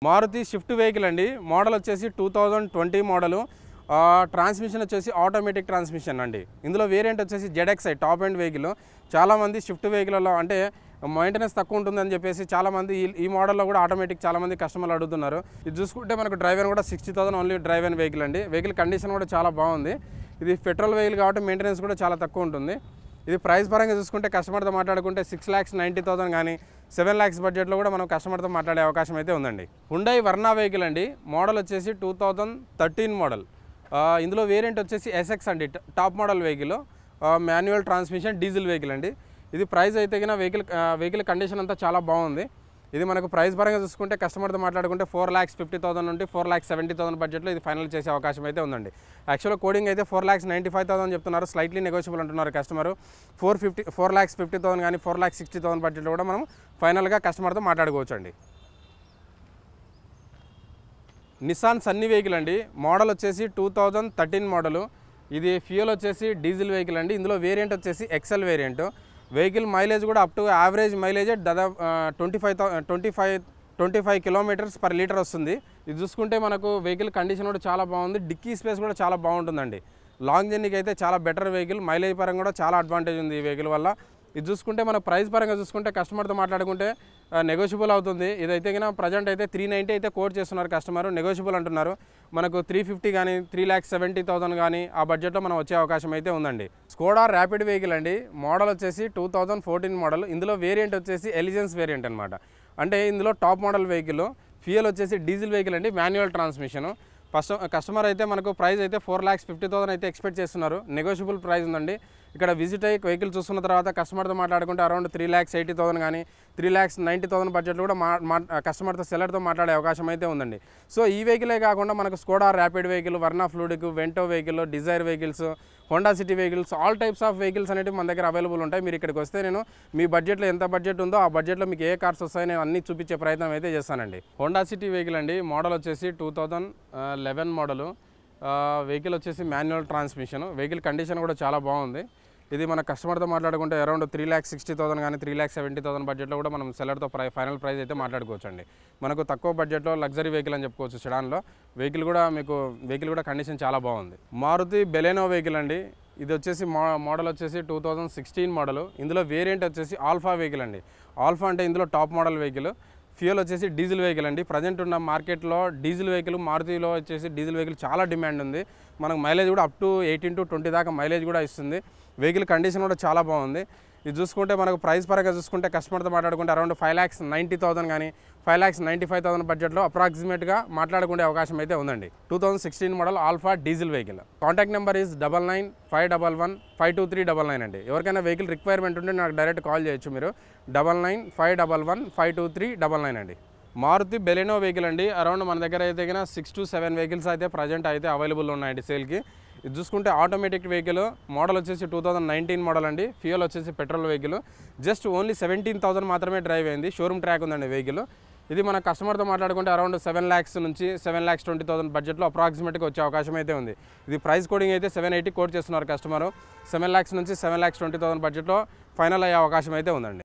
Maruti shift vehicle అండి model వచ్చేసి two thousand twenty model ఆ, ట్రాన్స్మిషన్ వచ్చేసి ఆటోమేటిక్ ట్రాన్స్మిషన్ అండి ఇందులో వేరియంట్ వచ్చేసి జెడ్ఎక్స్ఐ టాప్ ఎండ్ వెహికల్ చాలామంది షిఫ్ట్ వెహికల్లో అంటే మెయింటెనెన్స్ తక్కువ ఉంటుందని చెప్పేసి చాలామంది ఈ ఈ మోడల్లో కూడా ఆటోమేటిక్ చాలామంది కస్టమర్లు అడుగుతున్నారు ఇది చూసుకుంటే మనకు డ్రైవర్ కూడా sixty thousand only drive and vehicle అండి వెహికల్ కండిషన్ కూడా చాలా బాగుంది ఇది పెట్రోల్ వెహికల్ కాబట్టి మెయింటెనెన్స్ కూడా చాలా తక్కువ ఉంటుంది ఇది ప్రైస్ పరంగా చూసుకుంటే కస్టమర్తో మాట్లాడుకుంటే సిక్స్ ల్యాక్స్ నైంటీ థౌసండ్ కానీ సెవెన్ ల్యాక్స్ బడ్జెట్లో కూడా మనం కస్టమర్తో మాట్లాడే అవకాశం అయితే ఉందండి హుండై వర్నా వెహికల్ అండి మోడల్ వచ్చేసి టూ థౌజండ్ థర్టీన్ మోడల్ ఆ, ఇందులో వేరియంట్ వచ్చేసి ఎస్ఎక్స్ అండి ట- top model vehicle manual transmission diesel vehicle అండి ఇది ప్రైస్ అయితే కన్నా వెహికల్ ఆ, వెహికల్ కండిషన్ అంతా చాలా బాగుంది ఇది మనకు ప్రైస్ పరంగా చూసుకుంటే కస్టమర్తో మాట్లాడుకుంటే ఫోర్ ల్యాక్స్ ఫిఫ్టీ థౌసండ్ నుండి ఫోర్ ల్యాక్స్ సెవెంటీ థౌసండ్ బడ్జెట్లో ఇది ఫైనల్ చేసే అవకాశం అయితే ఉందండి యాక్చువల్గా కోడింగ్ అయితే four lakhs ninety five thousand చెప్తున్నారు స్లైట్లీ నెగోషియబుల్ అంటున్నారు customer four fifty four lakhs fifty thousand కానీ ఫోర్ ల్యాక్స్ సిక్స్టీ థౌసండ్ బడ్జెట్లో కూడా మనం ఫైనల్గా కస్టమర్తో మాట్లాడుకోవచ్చు అండి నిసాన్ సన్నీ వెహికల్ అండి మోడల్ వచ్చేసి టూ థౌజండ్ థర్టీన్ మోడలు ఇది ఫ్యూయల్ వచ్చేసి డీజిల్ వెహికల్ అండి ఇందులో వేరియంట్ వచ్చేసి ఎక్సెల్ వేరియంట్ వెహికల్ మైలేజ్ కూడా అప్ టు యావరేజ్ మైలేజ్ దాదాపు twenty five twenty five twenty five kilometres per litre వస్తుంది ఇది చూసుకుంటే మనకు వెహికల్ కండిషన్ కూడా చాలా బాగుంది డిక్కీ స్పేస్ కూడా చాలా బాగుంటుందండి లాంగ్ జర్నీకి అయితే చాలా బెటర్ వెహికల్ మైలేజ్ పరంగా కూడా చాలా అడ్వాంటేజ్ ఉంది ఈ వెహికల్ వల్ల ఇది చూసుకుంటే మన ప్రైస్ పరంగా చూసుకుంటే కస్టమర్తో మాట్లాడుకుంటే నెగోషియబుల్ అవుతుంది ఇదైతే కన్నా ప్రజెంట్ అయితే త్రీ నైంటీ అయితే కోట్ చేస్తున్నారు కస్టమర్ నెగోషియబుల్ అంటున్నారు మనకు త్రీ ఫిఫ్టీ కానీ త్రీ ల్యాక్స్ సెవెంటీ థౌసండ్ కానీ ఆ బడ్జెట్లో మనం వచ్చే అవకాశం అయితే ఉందండి స్కోడా ర్యాపిడ్ వెహికల్ అండి మోడల్ వచ్చేసి టూ థౌజండ్ ఫోర్టీన్ మోడల్ ఇందులో వేరియంట్ వచ్చేసి ఎలిజెన్స్ వేరియంట్ అనమాట అంటే ఇందులో టాప్ మోడల్ వెహికల్ ఫ్యూయల్ వచ్చేసి డీజిల్ వెహికల్ అండి మాన్యువల్ ట్రాన్స్మిషన్ ఫస్ట్ కస్టమర్ అయితే మనకు ప్రైస్ అయితే ఫోర్ ల్యాక్స్ ఫిఫ్టీ థౌసండ్ అయితే ఎక్స్పెక్ట్ చేస్తున్నారు నెగోషియబుల్ ప్రైస్ ఉందండి ఇక్కడ విజిట్ అయ్యి వెహికల్ చూస్తున్న తర్వాత కస్టమర్తో మాట్లాడుకుంటే around three lakhs eighty thousand కానీ త్రీ ల్యాక్స్ నైంటీ థౌసండ్ బడ్జెట్లో కూడా మా మా కస్టమర్తో సెల్లర్తో మాట్లాడే అవకాశం అయితే ఉందండి సో ఈ వెహికలే కాకుండా మనకు Skoda Rapid vehicle Verna Fluidic Vento vehicle Dzire vehicles Honda City vehicles all types of vehicles అనేవి మన దగ్గర అవైలబుల్ ఉంటాయి మీరు ఇక్కడికి వస్తే నేను మీ బడ్జెట్లో ఎంత బడ్జెట్ ఉందో ఆ బడ్జెట్లో మీకు ఏ కార్స్ వస్తాయో నేను అన్ని చూపించే ప్రయత్నం అయితే చేస్తానండి హోండా సిటీ వెహికల్ అండి మోడల్ వచ్చేసి two thousand eleven model vehicle వచ్చేసి మాన్యువల్ ట్రాన్స్మిషన్ వెహికల్ కండిషన్ కూడా చాలా బాగుంది ఇది మన కస్టమర్తో మాట్లాడుకుంటే around three lakhs sixty thousand కానీ త్రీ ల్యాక్స్ సెవెంటీ థౌసండ్ బడ్జెట్లో కూడా మనం సెల్లర్తో ప్రై ఫైనల్ ప్రైస్ అయితే మాట్లాడుకోవచ్చు అండి మనకు తక్కువ బడ్జెట్లో లగ్జరీ వెహికల్ అని చెప్పుకోవచ్చు సెడాన్లో వెహికల్ కూడా మీకు వెహికల్ కూడా కండిషన్ చాలా బాగుంది మారుతి బెలెనో వెహికల్ అండి ఇది వచ్చేసి మో మోడల్ వచ్చేసి టూ థౌజండ్ సిక్స్టీన్ మోడల్ ఇందులో వేరియంట్ వచ్చేసి ఆల్ఫా వెహికల్ అండి ఆల్ఫా అంటే ఇందులో టాప్ మోడల్ వెహికల్ ఫ్యూయల్ వచ్చేసి డీజిల్ వెహికల్ అండి ప్రజెంట్ ఉన్న మార్కెట్లో డీజిల్ వెహికల్ మారుతిలో వచ్చేసి డీజిల్ వెహికల్ చాలా డిమాండ్ ఉంది మనకు మైలేజ్ కూడా up to eighteen to twenty దాకా మైలేజ్ కూడా ఇస్తుంది వెహికల్ కండిషన్ కూడా చాలా బాగుంది ఇది చూసుకుంటే మనకు ప్రైస్ పరంగా చూసుకుంటే కస్టమర్తో మాట్లాడుకుంటే around five lakhs ninety thousand కానీ five lakhs ninety five thousand బడ్జెట్లో అప్రాక్సిమేట్గా మాట్లాడుకునే అవకాశం అయితే ఉందండి two thousand sixteen model Alpha diesel vehicle contact number is double nine five double one five two three double nine అండి ఎవరికైనా వెహికల్ రిక్వైర్మెంట్ ఉంటే నాకు డైరెక్ట్ కాల్ చేయొచ్చు మీరు double nine five double one five two three double nine అండి Maruti Baleno vehicle అండి around మన దగ్గర అయితే కన్నా సిక్స్ టు సెవెన్ వెహికల్స్ అయితే ప్రజెంట్ అయితే అవైలబుల్ ఉన్నాయండి సేల్కి ఇది చూసుకుంటే ఆటోమేటిక్ వెహికల్ మోడల్ వచ్చేసి టూ థౌసండ్ నైన్టీన్ మోడల్ అండి ఫ్యూయల్ వచ్చేసి petrol vehicle just only seventeen thousand మాత్రమే డ్రైవ్ అయింది షోరూమ్ ట్రాక్ ఉందండి వెహికల్ ఇది మన కస్టమర్తో మాట్లాడుకుంటే అరౌండ్ సెవెన్ ల్యాక్స్ నుంచి సెవెన్ ల్యాక్స్ ట్వంటీ థౌసండ్ బడ్జెట్లో అప్రాక్సిమేట్గా వచ్చే అవకాశం అయితే ఉంది ఇది ప్రైస్ కోడింగ్ అయితే సెవెన్ ఎయిటీ కోట్ చేస్తున్నారు కస్టమర్ సెవెన్ ల్యాక్స్ నుంచి సెవెన్ ల్యాక్స్ ట్వంటీ థౌసండ్ బడ్జెట్లో ఫైనల్ అయ్యే అవకాశం అయితే ఉందండి